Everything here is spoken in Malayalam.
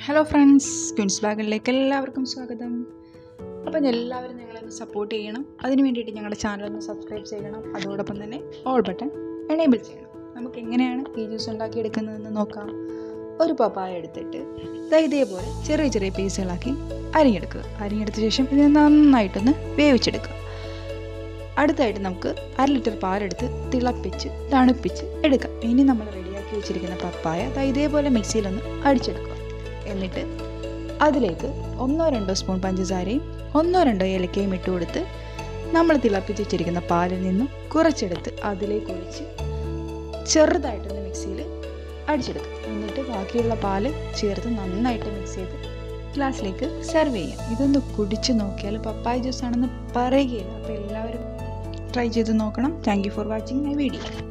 ഹലോ ഫ്രണ്ട്സ് ക്വിൻസ് ബാഗിലേക്ക് എല്ലാവർക്കും സ്വാഗതം അപ്പം എല്ലാവരും ഞങ്ങളൊന്ന് സപ്പോർട്ട് ചെയ്യണം അതിന് വേണ്ടിയിട്ട് ഞങ്ങളുടെ ചാനൽ ഒന്ന് സബ്സ്ക്രൈബ് ചെയ്യണം അതോടൊപ്പം തന്നെ ഓൾ ബട്ടൺ എനേബിൾ ചെയ്യണം നമുക്ക് എങ്ങനെയാണ് ഈ ജ്യൂസ് ഉണ്ടാക്കിയെടുക്കുന്നതെന്ന് നോക്കാം ഒരു പപ്പായ എടുത്തിട്ട് ദാ ഇതേപോലെ ചെറിയ ചെറിയ പീസുകളാക്കി അരിഞ്ഞെടുക്കുക അരിഞ്ഞെടുത്ത ശേഷം ഇത് നന്നായിട്ടൊന്ന് വേവിച്ചെടുക്കുക അടുത്തായിട്ട് നമുക്ക് അര ലിറ്റർ പാലെടുത്ത് തിളപ്പിച്ച് തണുപ്പിച്ച് എടുക്കാം ഇനി നമ്മൾ റെഡിയാക്കി വെച്ചിരിക്കുന്ന പപ്പായ ദാ ഇതേപോലെ മിക്സിയിലൊന്ന് അടിച്ചെടുക്കുക എന്നിട്ട് അതിലേക്ക് ഒന്നോ രണ്ടോ സ്പൂൺ പഞ്ചസാരയും ഒന്നോ രണ്ടോ ഏലക്കയും ഇട്ട് കൊടുത്ത് നമ്മൾ തിളപ്പിച്ച് വെച്ചിരിക്കുന്ന പാലിൽ നിന്നും കുറച്ചെടുത്ത് അതിലേക്ക് ഒഴിച്ച് ചെറുതായിട്ടൊന്ന് മിക്സിയിൽ അടിച്ചെടുക്കുക എന്നിട്ട് ബാക്കിയുള്ള പാല് ചേർത്ത് നന്നായിട്ട് മിക്സ് ചെയ്ത് ഗ്ലാസ്സിലേക്ക് സെർവ് ചെയ്യാം ഇതൊന്ന് കുടിച്ച് നോക്കിയാൽ പപ്പായ ജ്യൂസ് ആണെന്ന് പറയുകയില്ല അപ്പോൾ എല്ലാവരും ട്രൈ ചെയ്ത് നോക്കണം thank you for watching my video